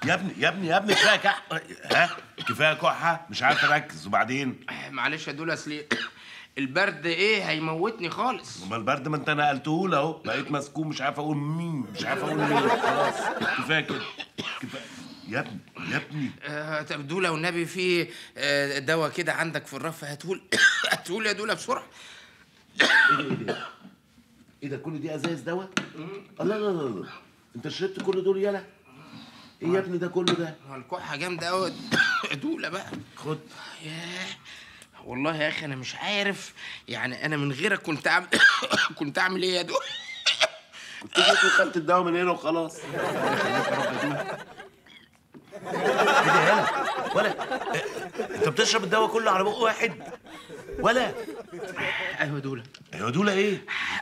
يا ابني يا ابني يا ابني كفايه كح ها كفايه كحه مش عارف اركز وبعدين معلش يا دول اصل البرد ايه هيموتني خالص ما البرد ما انت نقلته له اهو بقيت مسكون مش عارف اقول مين مش عارف اقول مين خلاص كفايه كده كفايه يا ابني يا ابني آه طب دولة والنبي في آه دواء كده عندك في الرف هتقول هتقول يا دولة بسرعة ايه ده كل دي ازايز دواء؟ الله لا لا لا انت شربت كل دول يالا؟ ايه يا ابني ده كله ده؟ ما الكحة جامدة قوي دولة بقى خد ياه والله يا اخي انا مش عارف يعني انا من غيرك كنت اعمل كنت اعمل ايه يا دول كنت جيت وخدت الدواء من هنا وخلاص ايه ده يالا ولا إيه، انت بتشرب الدواء كله على بق واحد ولا ايوه دولة ايوه دول ايه؟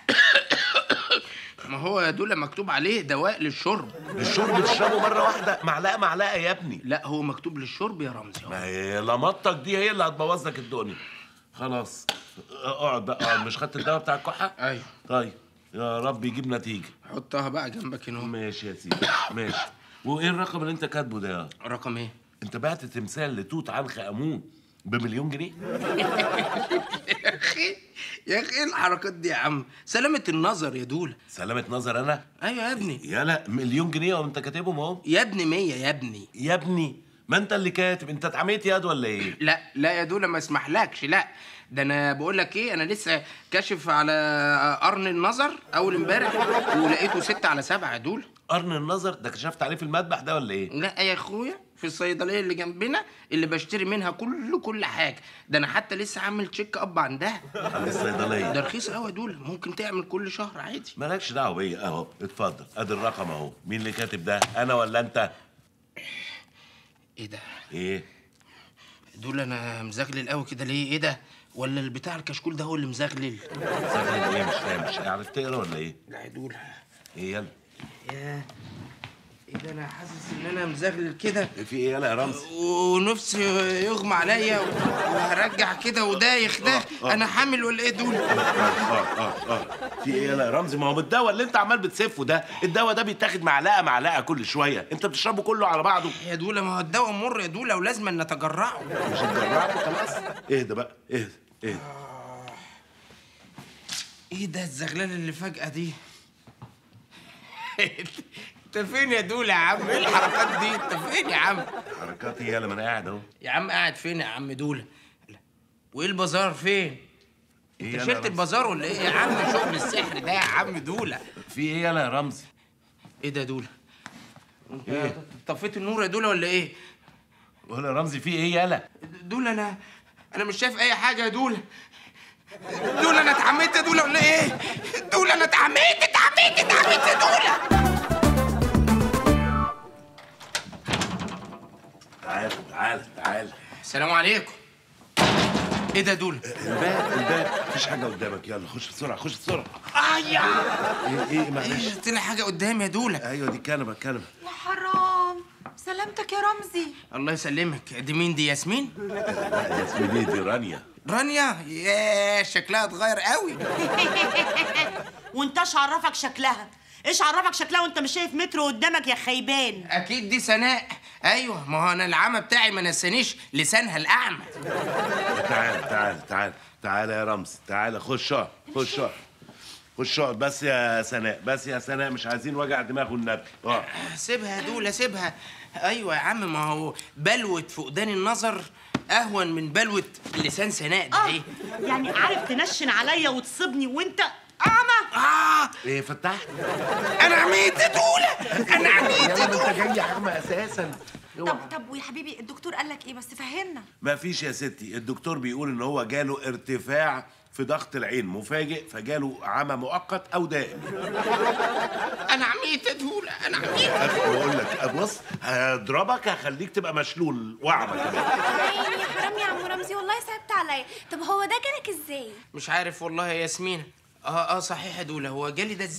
ما هو يا دولة مكتوب عليه دواء للشرب الشرب تشربه مره واحده معلقه معلقه يا ابني لا هو مكتوب للشرب يا رمزي ما هي لمطتك دي هي اللي هتبوظ لك الدنيا خلاص اقعد بقى اقعد مش خدت الدواء بتاع الكحه؟ ايوه طيب يا رب يجيب نتيجه حطها بقى جنبك هنا ماشي يا سيدي ماشي وايه الرقم اللي انت كاتبه ده يا رقم ايه انت بعت تمثال لتوت عنخ امون بمليون جنيه يا اخي يا اخي ايه الحركات دي يا عم سلامة النظر يا دولة سلامة نظر انا ايوه يا ابني يالا مليون جنيه وانت كاتبهم اهو يا ابني مية يا ابني يا ابني ما انت اللي كاتب انت اتعميت ياد ولا ايه لا لا يا دولة ما اسمحلكش لا ده انا بقول لك ايه انا لسه كاشف على قرن النظر اول امبارح ولقيته ستة على سبعة يا دولة قرن النظر ده كشفت عليه في المذبح ده ولا ايه لا يا اخويا في الصيدليه اللي جنبنا اللي بشتري منها كل كل حاجه ده انا حتى لسه عامل تشيك اب عندها عند الصيدليه ده رخيص قوي يا دول ممكن تعمل كل شهر عادي مالكش دعوه بيا اهو اتفضل ادي الرقم اهو مين اللي كاتب ده انا ولا انت ايه ده ايه دول انا مزغلل قوي كده ليه ايه ده ولا البتاع الكشكول ده هو اللي مزغلل سهل ايه مش فاهم مش عارف تقرا ولا ايه لا يا دول ايه يلا يا ايه ده انا حاسس ان انا مزغلل كده في ايه يلا يا رمزي ونفسي يغمى عليا وهرجع كده ودايخ ده آه. انا حامل ولا ايه دول اه اه اه في ايه يلا يا رمزي ما هو الدواء اللي انت عمال بتسفه ده الدواء ده بيتاخد معلقه معلقه كل شويه انت بتشربه كله على بعضه يا دولة ما هو الدواء مر يا دولة ولازم نتجرعه مش اتجرعت خلاص اهدى بقى اهدى اهدى ايه ده الزغلله اللي فجأة دي؟ انت فين يا دولة يا عم؟ ايه الحركات دي؟ انت فين يا عم؟ حركاتي يالا ما انا قاعد اهو يا عم قاعد فين يا عم دولة؟ وايه البازار فين؟ إيه انت يالا يا شلت رمزي؟ البازار ولا ايه يا عم شغل السحر ده يا عم دولة؟ في ايه يالا يا رمزي ايه ده يا دولة؟ انت إيه؟ طفيت النور يا دولة ولا ايه؟ ولا يا رمزي في ايه يالا دولة انا انا مش شايف اي حاجة يا دولة دولة انا اتعميت يا دولة ولا ايه؟ دولة انا اتعميت اتعميت اتعميت يا دولة تعال تعال تعال السلام عليكم ايه ده دول الباب الباب مفيش حاجه قدامك يلا خش بسرعه خش بسرعه ايا ايه ايه معلش ايه طلع حاجه قدامي يا دوله ايوه دي الكنبه الكنبه يا حرام سلامتك يا رمزي الله يسلمك دي مين دي ياسمين لا ياسمين ايه دي رانيا رانيا ياه شكلها اتغير قوي وانت ايش عرفك شكلها ايش عرفك شكلها وانت مش شايف متر قدامك يا خيبان اكيد دي سناء ايوه ما هو انا العمى بتاعي ما نسانيش لسانها الاعمى تعال تعال تعال تعال يا رمز تعال خش اقعد خش اقعد خش اقعد بس يا سناء بس يا سناء مش عايزين وجع دماغ والنبي اقعد سيبها يا دوله سيبها ايوه يا عم ما هو بلوه فقدان النظر اهون من بلوه لسان سناء ده اه ايه يعني عارف تنشن عليا وتصيبني وانت اعمى اه ايه فتحت انا عميت يا دوله انا عميت يا يلا ما دوله انت جاي عم اساسا طب طب ويا حبيبي الدكتور قال لك ايه بس فهمنا ما فيش يا ستي الدكتور بيقول ان هو جاله ارتفاع في ضغط العين مفاجئ فجاله عمى مؤقت او دائم انا عميت يا دوله انا عميت بقول لك بص هضربك هخليك تبقى مشلول واعمى كمان عيني يا حرام يا عم رمزي والله صعبت عليا طب هو ده جالك ازاي مش عارف والله يا ياسمين اه اه صحيح يا دوله هو جالي ده ازاي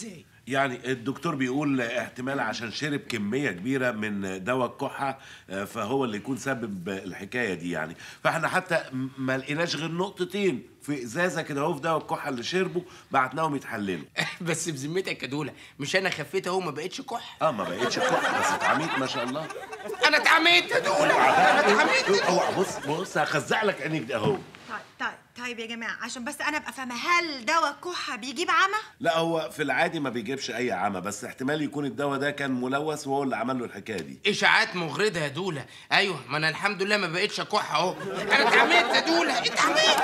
يعني الدكتور بيقول احتمال عشان شرب كمية كبيرة من دواء الكحة آه، فهو اللي يكون سبب الحكاية دي يعني فاحنا حتى م- ما لقيناش غير نقطتين في ازازة كده اهو في دواء الكحة اللي شربه بعتناهم يتحللوا بس بذمتك يا دوله مش انا خفيت اهو ما بقتش كح اه ما بقتش كحة بس اتعميت ما شاء الله انا اتعميت يا دوله انا اتعميت اوعى بص بص هخزع لك عينيك ده اهو طيب طيب طيب يا جماعه عشان بس انا ابقى فاهمه هل دواء الكحه بيجيب عمى لا هو في العادي ما بيجيبش اي عمى بس احتمال يكون الدواء ده كان ملوث وهو اللي عمل له الحكايه دي اشاعات مغرضه يا دوله ايوه ما انا الحمد لله ما بقتش كح اهو انا اتعميت يا دوله اتعميت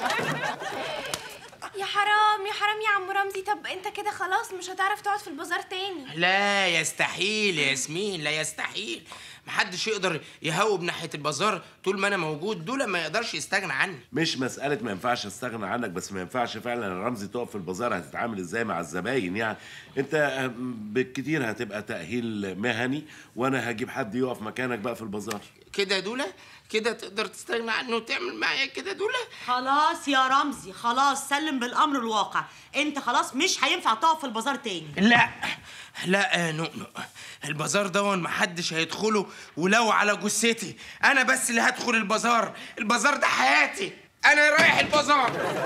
يا حرام يا حرام يا عم رمزي طب انت كده خلاص مش هتعرف تقعد في البازار تاني لا يستحيل يا ياسمين لا يستحيل محدش يقدر يهوب ناحيه البازار طول ما انا موجود دول ما يقدرش يستغنى عني مش مسألة ما ينفعش استغنى عنك بس ما ينفعش فعلا يا رمزي تقف في البازار هتتعامل ازاي مع الزباين يعني انت آه، بالكتير هتبقى تأهيل مهني وانا هجيب حد يقف مكانك بقى في البازار كده يا دوله كده تقدر تستغنى عنه وتعمل معايا كده يا دوله خلاص يا رمزي خلاص سلم بالامر الواقع انت خلاص مش هينفع تقف في البازار تاني لا لا يا نؤنؤ البازار دون محدش هيدخله ولو على جثتي انا بس اللي هدخل البازار البازار ده حياتي انا رايح البازار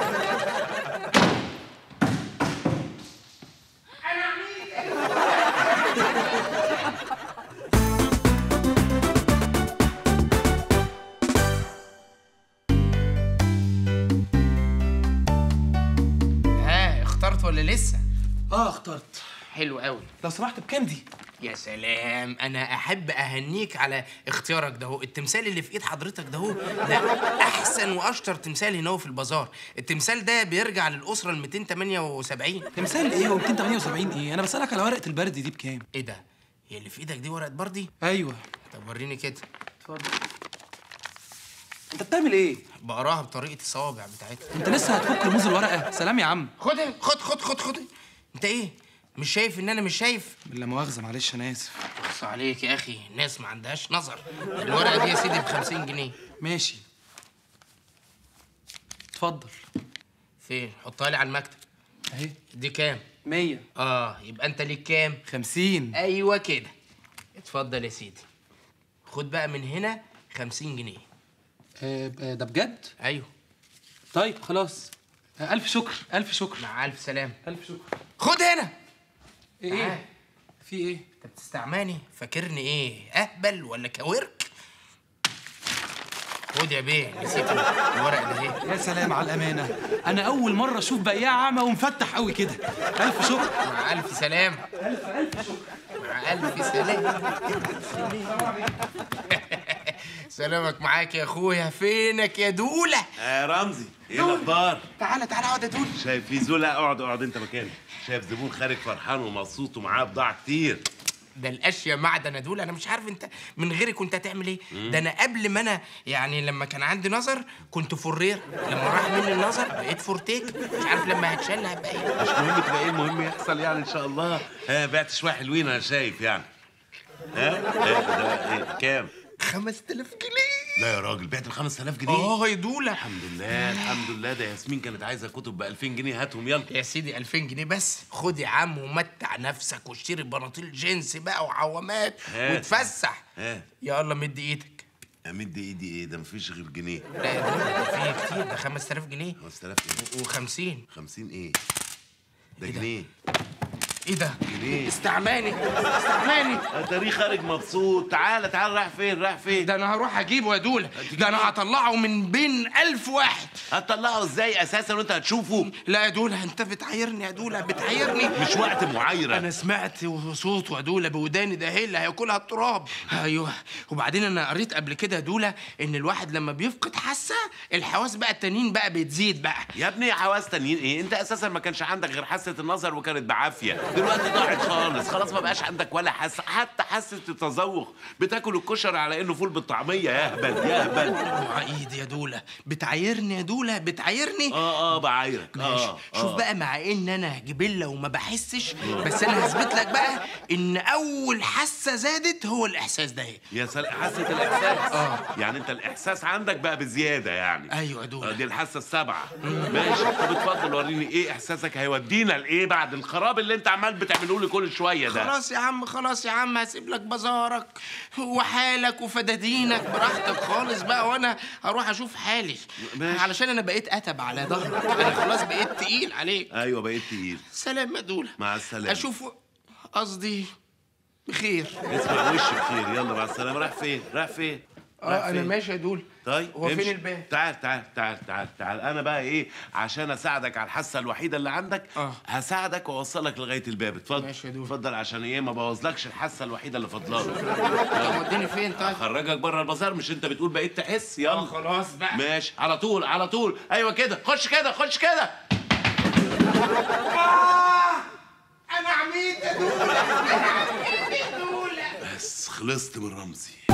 ها اخترت ولا لسه اه اخترت حلو قوي لو سمحت بكام دي يا سلام انا احب اهنيك على اختيارك ده هو التمثال اللي في ايد حضرتك ده هو ده احسن واشطر تمثال هنا هو في البازار التمثال ده بيرجع للاسره ال 278 تمثال ايه و 278 ايه انا بسالك على ورقه البرد دي بكام ايه ده هي اللي في ايدك دي ورقه بردي ايوه طب وريني كده اتفضل انت بتعمل ايه بقراها بطريقه الصوابع بتاعتها انت لسه هتفك رموز الورقه سلام يا عم خد خد خد خد خد انت ايه مش شايف ان انا مش شايف بالله مؤاخذه معلش انا اسف بص عليك يا اخي الناس ما عندهاش نظر الورقه دي يا سيدي ب 50 جنيه ماشي اتفضل فين حطها لي على المكتب اهي دي كام 100 اه يبقى انت ليك كام 50 ايوه كده اتفضل يا سيدي خد بقى من هنا 50 جنيه آه آه، ده بجد ايوه طيب خلاص آه الف شكر الف شكر مع الف سلام الف شكر خد هنا ايه تعال. ايه في ايه انت بتستعماني فاكرني ايه اهبل ولا كورك خد يا بيه نسيت الورق ده ايه يا سلام على الامانه انا اول مره اشوف بياع اعمى ومفتح قوي كده الف شكر مع الف سلام الف الف شكر مع الف سلام سلامك معاك يا اخويا فينك يا دوله يا رمزي ايه الاخبار تعالى تعالى اقعد يا دوله شايف في زول لا اقعد اقعد انت مكاني شايف زبون خارج فرحان ومبسوط ومعاه بضاعه كتير ده الاشياء معدن يا دول انا مش عارف انت من غيري كنت هتعمل ايه ده انا قبل ما انا يعني لما كان عندي نظر كنت فرير لما راح مني النظر بقيت فورتيك مش عارف لما هتشال هبقى ايه مش مهم تبقى ايه المهم يحصل يعني ان شاء الله ها بعت شويه حلوين انا شايف يعني ها ها ده ايه كام 5000 جنيه لا يا راجل بعت ب 5000 جنيه اه يا دوله الحمد لله الحمد لله ده ياسمين كانت عايزه كتب ب 2000 جنيه هاتهم يلا يا سيدي 2000 جنيه بس خد يا عم ومتع نفسك واشتري بناطيل جينز بقى وعوامات هات. وتفسح ها يلا مد ايدك امد ايدي ايه ده مفيش غير جنيه لا يا دوله ده فيه كتير ده 5000 جنيه 5000 جنيه و50 50 ايه ده إيه ده؟ جنيه ايه ده جنيه استعماني استعماني انت خارج مبسوط تعالى تعالى رايح فين رايح فين ده انا هروح اجيبه يا دوله ده انا هطلعه من بين ألف واحد هتطلعه ازاي اساسا وانت هتشوفه لا يا دوله انت بتعايرني يا دوله بتعايرني مش وقت معايره انا سمعت صوته يا دوله بوداني ده هي اللي هياكلها التراب ايوه وبعدين انا قريت قبل كده يا دوله ان الواحد لما بيفقد حاسه الحواس بقى التانيين بقى بتزيد بقى يا ابني حواس تانيين ايه انت اساسا ما كانش عندك غير حاسه النظر وكانت بعافيه دلوقتي ضاعت خالص خلاص ما بقاش عندك ولا حاسه حتى حاسه التذوق بتاكل الكشري على انه فول بالطعميه يا اهبل يا اهبل اوعى ايدي يا دوله بتعايرني يا دوله بتعايرني اه اه بعايرك ماشي اه شوف آه. بقى مع ان انا جبله وما بحسش بس انا هثبت لك بقى ان اول حاسه زادت هو الاحساس ده اهي. يا سلام حاسه الاحساس اه يعني انت الاحساس عندك بقى بزياده يعني ايوه يا آه، دوله دي الحاسه السابعه ماشي طب اتفضل وريني ايه احساسك هيودينا لايه بعد الخراب اللي انت عمال عمال بتعمله لي كل شويه ده خلاص يا عم خلاص يا عم هسيب لك بازارك وحالك وفدادينك براحتك خالص بقى وانا هروح اشوف حالي ماشي. علشان انا بقيت اتب على ظهرك انا خلاص بقيت تقيل عليك ايوه بقيت تقيل سلام يا دولة مع السلامة. اشوف قصدي بخير اسمع وش بخير يلا مع السلامه رايح فين رايح فين رايح اه انا فين؟ ماشي يا دولة طيب هو فين امشي. الباب تعال تعال تعال تعال تعال انا بقى ايه عشان اساعدك على الحاسه الوحيده اللي عندك آه. هساعدك واوصلك لغايه الباب اتفضل ماشي يا دول. اتفضل عشان ايه ما بوظلكش الحاسه الوحيده اللي فاضلالك طب وديني فين طيب خرجك بره البازار مش انت بتقول بقيت تحس يلا آه، خلاص بقى ماشي على طول على طول ايوه كده خش كده خش كده انا عميد يا دولة انا عميد يا دولة بس خلصت من رمزي